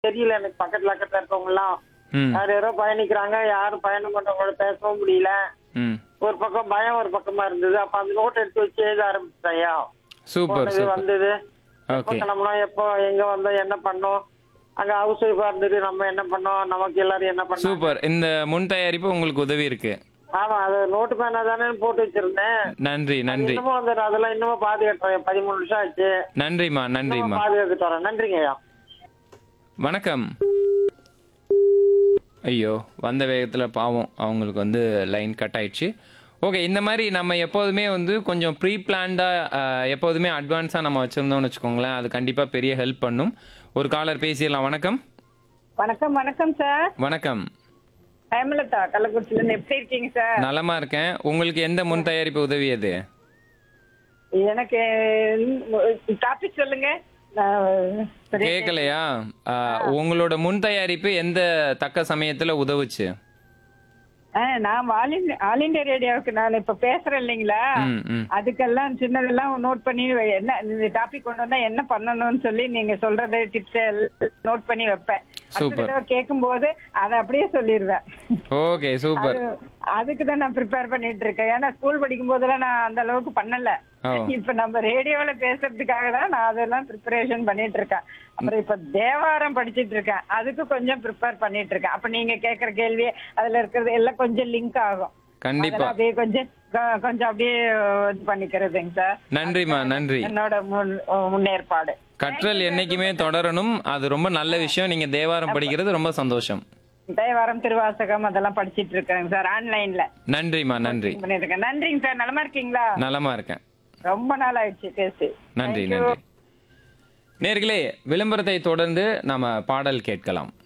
தெரியல எனக்கு பக்கத்துல பக்கத்துல இருக்கவங்க எல்லாம் ம் யார் யாரோ பயணிக்கிறாங்க யாரும் பயணம் பண்றவங்களோட பேசவும் முடியல ம் ஒரு பக்கம் பயம் ஒரு பக்கமா இருந்தது அப்ப அந்த நோட் எடுத்து வச்சு எழுத ஆரம்பிச்சிட்டேன்யா சூப்பர் போனது சூப்பர் வந்தது எப்போ ஓகே கிளம்பணும் எப்போ எங்க வந்தோம் என்ன பண்ணோம் அங்க ஹவுஸ் ஒய்ஃபா இருந்துட்டு நம்ம என்ன பண்ணோம் நமக்கு எல்லாரும் என்ன பண்ணோம் சூப்பர் இந்த முன் தயாரிப்பு உங்களுக்கு உதவி இருக்கு ஆமா அது நோட்டு பேனா தானே போட்டு வச்சிருந்தேன் நன்றி நன்றி இன்னமும் அந்த அதெல்லாம் இன்னமும் பாதுகாட்டுறேன் பதிமூணு வருஷம் ஆச்சு நன்றிம்மா நன்றிம்மா இன்னமும் பாதுகாத்துட்டு வரேன் நன்றிங்கய்யா வணக்கம் ஐயோ வந்த வேகத்தில் பாவம் அவங்களுக்கு வந்து லைன் கட் ஆயிடுச்சு ஓகே இந்த மாதிரி நம்ம எப்போதுமே வந்து கொஞ்சம் ப்ரீ பிளான்டாக எப்போதுமே அட்வான்ஸாக நம்ம வச்சுருந்தோம்னு வச்சுக்கோங்களேன் அது கண்டிப்பாக பெரிய ஹெல்ப் பண்ணும் ஒரு காலர் பேசிடலாம் வணக்கம் வணக்கம் வணக்கம் சார் வணக்கம் ஹேமலதா கள்ளக்குறிச்சில இருந்து எப்படி இருக்கீங்க சார் நலமா இருக்கேன் உங்களுக்கு எந்த முன் தயாரிப்பு உதவியது எனக்கு டாபிக் சொல்லுங்க நான் சரியா கேட்கலையா ஆஹ், உங்களோட முன் தயாரிப்பு எந்த தக்க சமயத்தில் உதவுச்சு ஆ, நான் ஆல் இந்தியா ஆல் இந்தியா ரேடியோவுக்கு நான் இப்ப பேசுறேன் இல்லைங்களா ம் ம் அதுக்கெல்லாம் சின்னதெல்லாம் நோட் பண்ணி வை- என்ன இந்த டாபிக் கொண்டு வந்தா என்ன பண்ணணும்னு சொல்லி நீங்க சொல்றது டிப்ஸ் நோட் பண்ணி வைப்பேன் Super. கேட்கும் போது அதை அப்படியே சொல்லிடுவேன் ஓகே சூப்பர் அது- அதுக்கு தான் நான் ப்ரிப்பேர் பண்ணிட்டு இருக்கேன் ஏன்னா ஸ்கூல் படிக்கும் போதெல்லாம் நான் அந்த அளவுக்கு பண்ணல ஓ இப்ப நம்ம ரேடியோல பேசுறதுக்காக தான் நான் அதெல்லாம் ப்ரிப்பரேஷன் பண்ணிட்டு இருக்கேன் அப்புறம் இப்ப தேவாரம் படிச்சிட்டு இருக்கேன் அதுக்கு கொஞ்சம் ப்ரிப்பேர் பண்ணிட்டு இருக்கேன் அப்ப நீங்க கேக்குற கேள்வி அதுல இருக்கிறது எல்லாம் கொஞ்சம் லிங்க் ஆகும் கண்டிப்பா அதெல்லாம் அப்படியே கொஞ்சம் கொ- கொஞ்சம் அப்படியே இது பண்ணிக்கிறதுங்க சார் நன்றிம்மா நன்றி என்னோட முன் முன்னேற்பாடு கற்றல் என்னைக்குமே தொடரணும் அது ரொம்ப நல்ல விஷயம் நீங்க தேவாரம் படிக்கிறது ரொம்ப சந்தோஷம் தேவாரம் திருவாசகம் அதெல்லாம் படிச்சிட்டு இருக்கேங்க சார் ஆன்லைன்ல நன்றிம்மா நன்றி பண்ணிட்டு இருக்கேன் நன்றிங்க சார் நலமா இருக்கீங்களா நலமா இருக்கேன் ரொம்ப நாள் ஆயிடுச்சு பேசி நன்றி Thank you. நன்றி நேர்களே விளம்பரத்தை தொடர்ந்து நாம பாடல் கேட்கலாம்